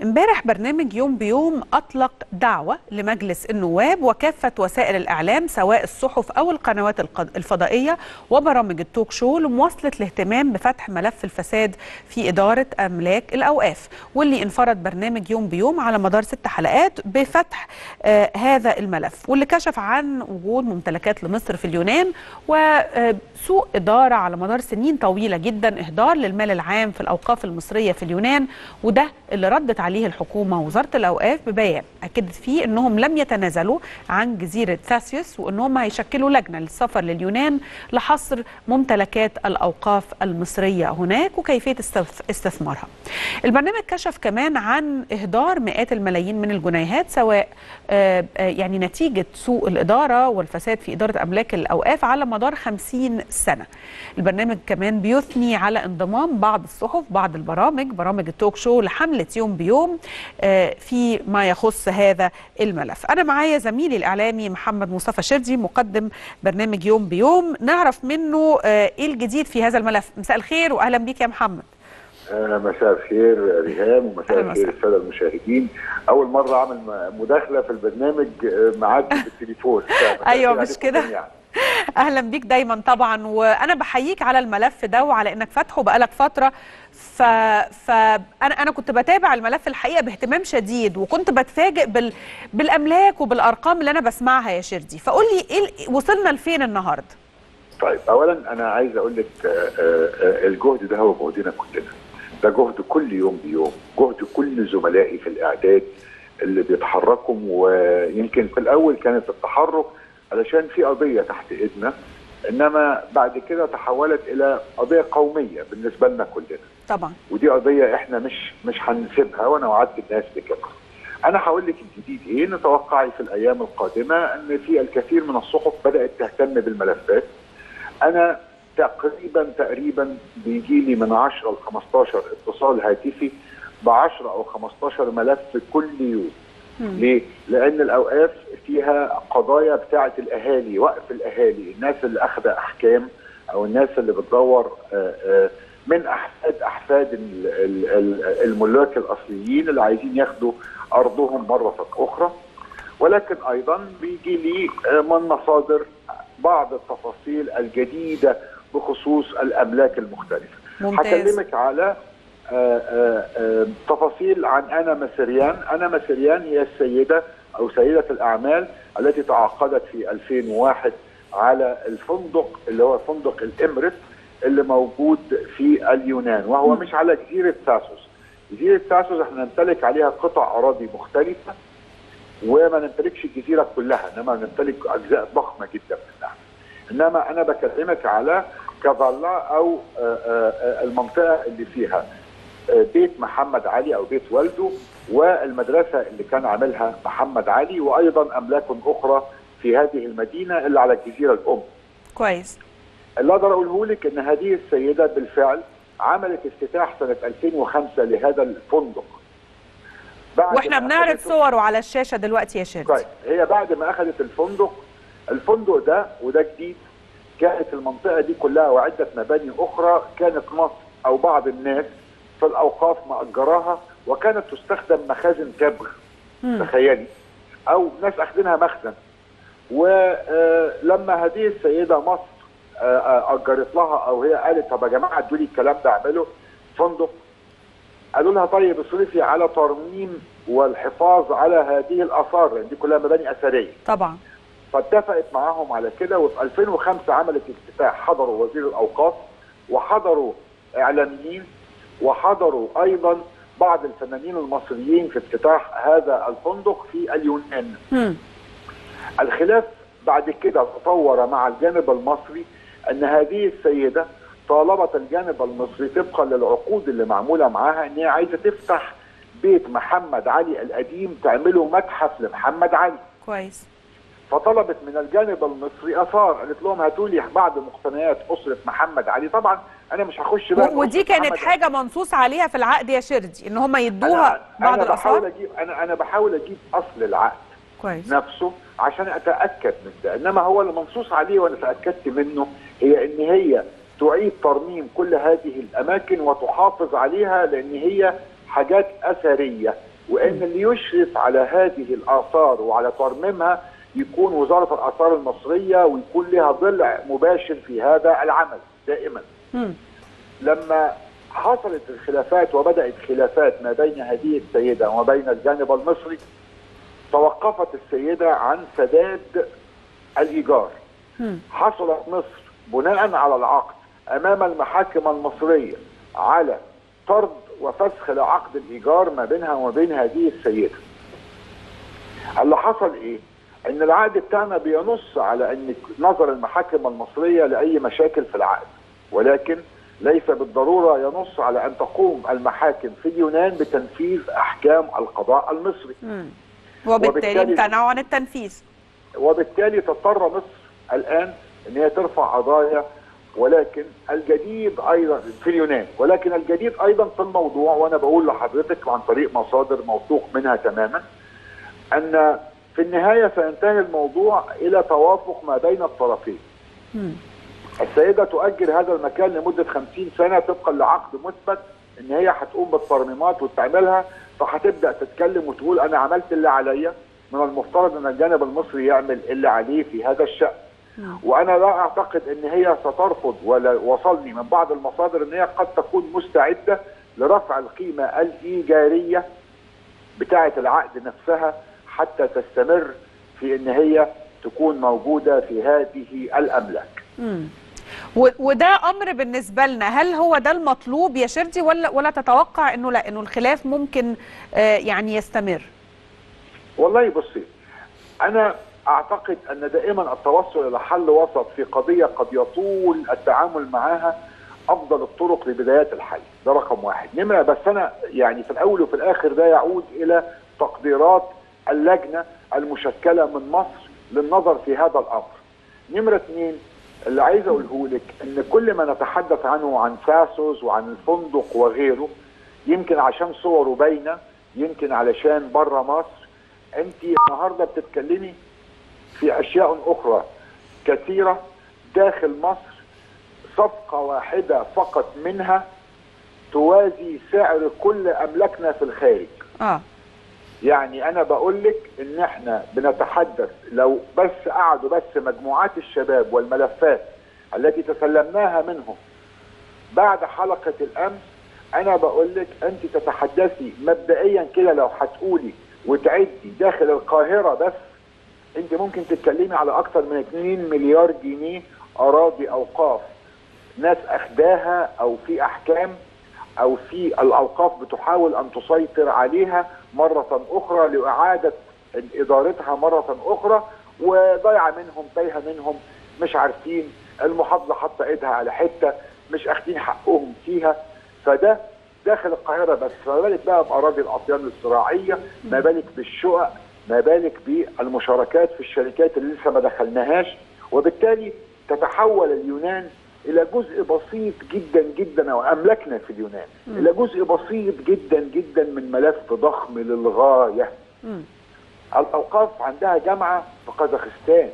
امبارح برنامج يوم بيوم أطلق دعوة لمجلس النواب وكافة وسائل الإعلام سواء الصحف أو القنوات الق- الفضائية وبرامج التوك شو لمواصلة الاهتمام بفتح ملف الفساد في إدارة أملاك الأوقاف واللي انفرد برنامج يوم بيوم على مدار ست حلقات بفتح آه هذا الملف واللي كشف عن وجود ممتلكات لمصر في اليونان وسوء إدارة على مدار سنين طويلة جدا إهدار للمال العام في الأوقاف المصرية في اليونان وده اللي ردت عليه الحكومة ووزارة الأوقاف ببيان أكدت فيه أنهم لم يتنازلوا عن جزيرة ثاسيوس وأنهم هيشكلوا لجنة للسفر لليونان لحصر ممتلكات الأوقاف المصرية هناك وكيفية استث- استثمارها البرنامج كشف كمان عن إهدار مئات الملايين من الجنيهات سواء آه، آه، يعني نتيجة سوء الإدارة والفساد في إدارة أملاك الأوقاف على مدار 50 سنة البرنامج كمان بيثني على انضمام بعض الصحف بعض البرامج برامج التوك شو لحملة يوم بيوم آه، في ما يخص هذا الملف أنا معايا زميلي الإعلامي محمد مصطفى شردي مقدم برنامج يوم بيوم نعرف منه آه، إيه الجديد في هذا الملف مساء الخير وأهلا بيك يا محمد آه، مساء الخير ريهام ومساء أهلا الخير وسهلا. الساده المشاهدين اول مره اعمل م- مداخله في البرنامج آه، معاك بالتليفون فمساء أيوة، الخير مش عليكم كده؟ جميعاً. اهلا بيك دايما طبعا وانا بحييك على الملف ده وعلى انك فاتحه بقالك فتره ف... فانا انا كنت بتابع الملف الحقيقه باهتمام شديد وكنت بتفاجئ بال... بالاملاك وبالارقام اللي انا بسمعها يا شردي فقول لي ايه ال- وصلنا لفين النهارده طيب اولا انا عايز اقول لك آه، آه، آه، الجهد ده هو جهدنا كلنا ده جهد كل يوم بيوم جهد كل زملائي في الاعداد اللي بيتحركوا ويمكن في الاول كانت التحرك علشان في قضيه تحت ايدنا انما بعد كده تحولت الى قضيه قوميه بالنسبه لنا كلنا طبعا ودي قضيه احنا مش مش هنسيبها وانا وعدت الناس بكده. انا هقول لك الجديد ايه نتوقعي في الايام القادمه ان في الكثير من الصحف بدات تهتم بالملفات. انا تقريبا تقريبا بيجي لي من 10 ل 15 اتصال هاتفي ب 10 او 15 ملف كل يوم. مم. ليه؟ لان الاوقاف فيها قضايا بتاعه الاهالي وقف الاهالي الناس اللي اخذ احكام او الناس اللي بتدور آه، آه، من احفاد احفاد ال- ال- ال- الملاك الاصليين اللي عايزين ياخدوا ارضهم مره اخرى ولكن ايضا بيجي لي آه، من مصادر بعض التفاصيل الجديده بخصوص الاملاك المختلفه ممتاز هكلمك على آه، آه، آه، تفاصيل عن انا مسريان انا مسريان هي السيده او سيده الاعمال التي تعاقدت في 2001 على الفندق اللي هو فندق الامريت اللي موجود في اليونان وهو مم. مش على جزيره ساسوس جزيره ساسوس احنا نمتلك عليها قطع اراضي مختلفه وما نمتلكش الجزيره كلها انما نمتلك اجزاء ضخمه جدا منها انما انا بكلمك على كافالا او آه، آه، آه، المنطقه اللي فيها آه، بيت محمد علي او بيت والده والمدرسه اللي كان عاملها محمد علي وايضا املاك اخرى في هذه المدينه اللي على الجزيره الام. كويس اللي اقدر اقوله لك ان هذه السيده بالفعل عملت افتتاح سنه 2005 لهذا الفندق. بعد واحنا ما بنعرض أخذته- صوره على الشاشه دلوقتي يا شردي طيب هي بعد ما اخذت الفندق الفندق ده وده جديد كانت المنطقه دي كلها وعده مباني اخرى كانت مصر او بعض الناس في الاوقاف مأجراها وكانت تستخدم مخازن تبغ مم. تخيلي او ناس اخذينها مخزن ولما هذه السيده مصر آه، آه، اجرت لها او هي قالت طب يا جماعه ادوا لي الكلام ده اعمله فندق قالوا لها طيب اصرفي على ترميم والحفاظ على هذه الاثار لان دي كلها مباني اثريه طبعا فاتفقت معاهم على كده وفي 2005 عملت افتتاح حضروا وزير الاوقاف وحضروا اعلاميين وحضروا ايضا بعض الفنانين المصريين في افتتاح هذا الفندق في اليونان مم. الخلاف بعد كده تطور مع الجانب المصري ان هذه السيده طالبت الجانب المصري طبقا للعقود اللي معموله معاها ان هي عايزه تفتح بيت محمد علي القديم تعمله متحف لمحمد علي كويس فطلبت من الجانب المصري اثار قالت لهم هاتوا لي بعض مقتنيات اسره محمد علي طبعا انا مش هخش بقى و- ودي في أسرة كانت محمد حاجه منصوص عليها في العقد يا شردي ان هم علي. يدوها أنا بعض أنا بحاول الاثار اجيب انا انا بحاول اجيب اصل العقد كويس نفسه عشان اتاكد من ده انما هو اللي منصوص عليه وانا تاكدت منه هي ان هي تعيد ترميم كل هذه الاماكن وتحافظ عليها لان هي حاجات اثريه وان اللي يشرف على هذه الاثار وعلى ترميمها يكون وزاره الاثار المصريه ويكون لها ضلع مباشر في هذا العمل دائما. مم. لما حصلت الخلافات وبدات خلافات ما بين هذه السيده وما بين الجانب المصري توقفت السيده عن سداد الايجار. مم. حصلت مصر بناء على العقد امام المحاكم المصريه على طرد وفسخ لعقد الايجار ما بينها وما بين هذه السيده. اللي حصل ايه؟ ان العقد بتاعنا بينص على ان نظر المحاكم المصريه لاي مشاكل في العقد ولكن ليس بالضروره ينص على ان تقوم المحاكم في اليونان بتنفيذ احكام القضاء المصري. مم. وبالتالي وبالتالي- امتنعوا عن التنفيذ وبالتالي تضطر مصر الان ان هي ترفع قضايا ولكن الجديد ايضا في اليونان ولكن الجديد ايضا في الموضوع وانا بقول لحضرتك عن طريق مصادر موثوق منها تماما ان في النهايه سينتهي الموضوع الى توافق ما بين الطرفين. مم. السيده تؤجر هذا المكان لمده 50 سنه طبقا لعقد مثبت ان هي هتقوم بالترميمات وتعملها فهتبدا تتكلم وتقول انا عملت اللي عليا من المفترض ان الجانب المصري يعمل اللي عليه في هذا الشان. وانا لا اعتقد ان هي سترفض ولا وصلني من بعض المصادر ان هي قد تكون مستعده لرفع القيمه الايجاريه بتاعه العقد نفسها حتى تستمر في ان هي تكون موجوده في هذه الاملاك. مم. و- وده امر بالنسبه لنا هل هو ده المطلوب يا شردي ولا ولا تتوقع انه لا انه الخلاف ممكن آه، يعني يستمر والله بصي انا اعتقد ان دائما التوصل الى حل وسط في قضيه قد يطول التعامل معها افضل الطرق لبدايات الحل ده رقم واحد نمره بس انا يعني في الاول وفي الاخر ده يعود الى تقديرات اللجنه المشكله من مصر للنظر في هذا الامر نمره اثنين اللي عايز اقوله لك ان كل ما نتحدث عنه عن فاسوس وعن الفندق وغيره يمكن عشان صوره باينه يمكن علشان بره مصر انت النهارده بتتكلمي في اشياء اخرى كثيره داخل مصر صفقه واحده فقط منها توازي سعر كل املاكنا في الخارج اه يعني انا بقول لك ان احنا بنتحدث لو بس قعدوا بس مجموعات الشباب والملفات التي تسلمناها منهم بعد حلقه الامس انا بقول لك انت تتحدثي مبدئيا كده لو هتقولي وتعدي داخل القاهره بس انت ممكن تتكلمي على اكثر من 2 مليار جنيه اراضي اوقاف ناس اخداها او في احكام او في الاوقاف بتحاول ان تسيطر عليها مره اخرى لاعاده ادارتها مره اخرى وضيع منهم تايهه منهم مش عارفين المحافظه حاطه ايدها على حته مش اخدين حقهم فيها فده داخل القاهره بس فما بالك بقى باراضي الاطيان الزراعيه ما بالك بالشقق ما بالك بالمشاركات في الشركات اللي لسه ما دخلناهاش وبالتالي تتحول اليونان الى جزء بسيط جدا جدا او املكنا في اليونان م. الى جزء بسيط جدا جدا من ملف ضخم للغايه م. الاوقاف عندها جامعه في قزاخستان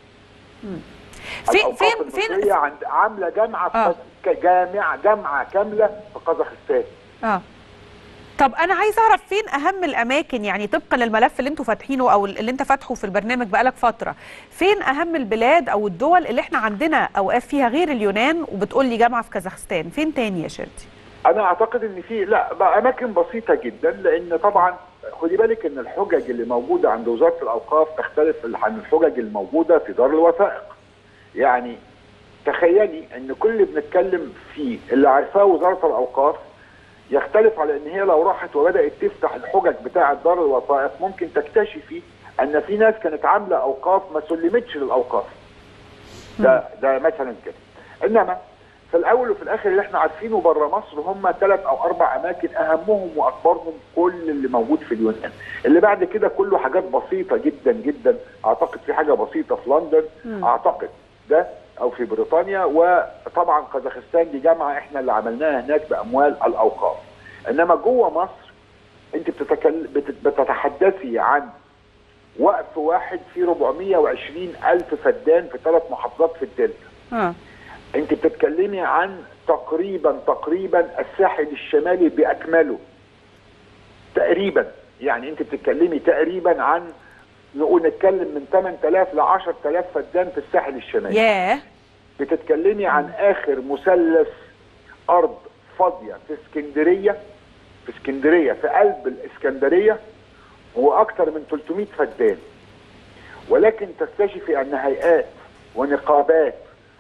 فين فين فين عند عامله جامعه آه. جامعه جامعه كامله في قزاخستان اه طب انا عايز اعرف فين اهم الاماكن يعني طبقا للملف اللي انتوا فاتحينه او اللي انت فاتحه في البرنامج بقالك فتره فين اهم البلاد او الدول اللي احنا عندنا اوقاف فيها غير اليونان وبتقول لي جامعه في كازاخستان فين تاني يا شردي انا اعتقد ان في لا بقى اماكن بسيطه جدا لان طبعا خدي بالك ان الحجج اللي موجوده عند وزاره الاوقاف تختلف عن الحجج الموجوده في دار الوثائق يعني تخيلي ان كل اللي بنتكلم فيه اللي عارفاه وزاره الاوقاف يختلف على ان هي لو راحت وبدات تفتح الحجج بتاعه دار الوثائق ممكن تكتشفي ان في ناس كانت عامله اوقاف ما سلمتش للاوقاف. ده ده مثلا كده. انما في الاول وفي الاخر اللي احنا عارفينه بره مصر هم ثلاث او اربع اماكن اهمهم واكبرهم كل اللي موجود في اليونان. اللي بعد كده كله حاجات بسيطه جدا جدا اعتقد في حاجه بسيطه في لندن اعتقد ده او في بريطانيا وطبعا قزاخستان دي جامعه احنا اللي عملناها هناك باموال الاوقاف انما جوه مصر انت بتتكلم بتتحدثي عن وقف واحد في 420 الف فدان في ثلاث محافظات في الدلتا اه انت بتتكلمي عن تقريبا تقريبا الساحل الشمالي باكمله تقريبا يعني انت بتتكلمي تقريبا عن نقول نتكلم من 8000 ل 10000 فدان في الساحل الشمالي ياه بتتكلمي عن اخر مثلث ارض فاضيه في اسكندريه في اسكندريه في قلب الاسكندريه واكثر من 300 فدان ولكن تكتشفي ان هيئات ونقابات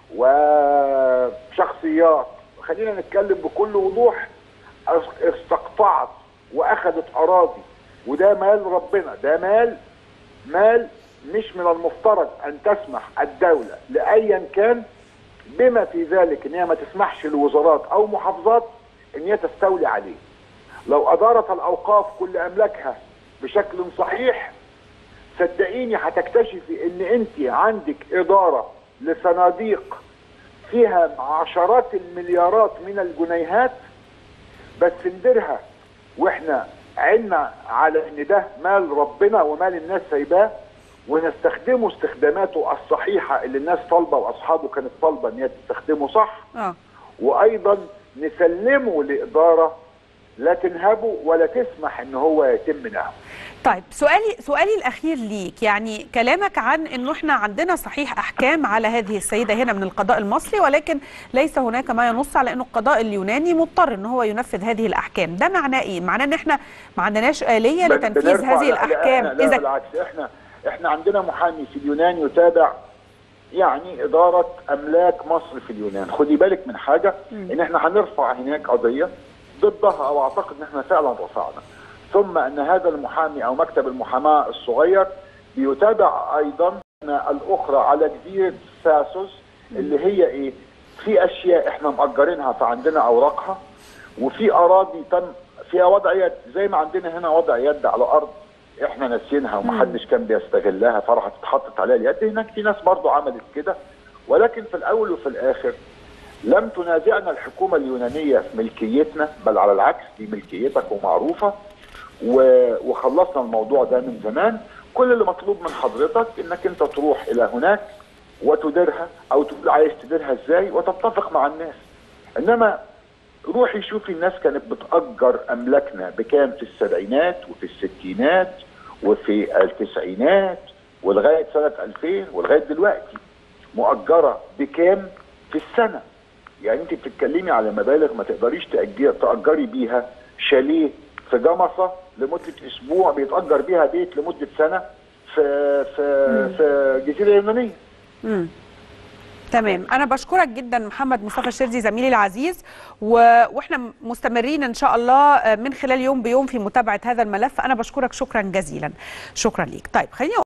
وشخصيات خلينا نتكلم بكل وضوح استقطعت واخذت اراضي وده مال ربنا ده مال مال مش من المفترض ان تسمح الدوله لايا كان بما في ذلك ان هي ما تسمحش لوزارات او محافظات ان هي تستولي عليه. لو ادارت الاوقاف كل املاكها بشكل صحيح صدقيني هتكتشفي ان انت عندك اداره لصناديق فيها عشرات المليارات من الجنيهات بس نديرها واحنا عنا على ان ده مال ربنا ومال الناس سايباه ونستخدمه استخداماته الصحيحه اللي الناس طالبه واصحابه كانت طالبه ان هي تستخدمه صح اه وايضا نسلمه لاداره لا تنهبه ولا تسمح ان هو يتم نهبه طيب سؤالي سؤالي الاخير ليك يعني كلامك عن انه احنا عندنا صحيح احكام على هذه السيده هنا من القضاء المصري ولكن ليس هناك ما ينص على انه القضاء اليوناني مضطر ان هو ينفذ هذه الاحكام ده معناه ايه معناه ان احنا ما عندناش اليه بن- لتنفيذ بنرفع- هذه لا- الاحكام لا, لا اذا بالعكس احنا احنا عندنا محامي في اليونان يتابع يعني اداره املاك مصر في اليونان خدي بالك من حاجه ان احنا هنرفع هناك قضيه ضدها او اعتقد ان احنا فعلا رفعنا ثم ان هذا المحامي او مكتب المحاماه الصغير بيتابع ايضا الاخرى على جزيره ساسوس اللي هي ايه في اشياء احنا مأجرينها فعندنا اوراقها وفي اراضي تم فيها وضع يد زي ما عندنا هنا وضع يد على ارض احنا ناسينها ومحدش كان بيستغلها فراحت اتحطت عليها اليد هناك في ناس برضو عملت كده ولكن في الاول وفي الاخر لم تنازعنا الحكومه اليونانيه في ملكيتنا بل على العكس دي ملكيتك ومعروفه و- وخلصنا الموضوع ده من زمان كل اللي مطلوب من حضرتك انك انت تروح الى هناك وتديرها او تقول عايز تديرها ازاي وتتفق مع الناس انما روحي شوفي الناس كانت بتأجر أملاكنا بكام في السبعينات وفي الستينات وفي التسعينات ولغاية سنة 2000 ولغاية دلوقتي مؤجرة بكام في السنة يعني انت بتتكلمي على مبالغ ما تقدريش تأجري, تأجري بيها شاليه في جمصة لمدة أسبوع بيتأجر بيها بيت لمدة سنة في في في الجزيرة اليونانية مم. تمام انا بشكرك جدا محمد مصطفى الشرزي زميلي العزيز و... واحنا مستمرين ان شاء الله من خلال يوم بيوم في متابعه هذا الملف انا بشكرك شكرا جزيلا شكرا ليك طيب خليني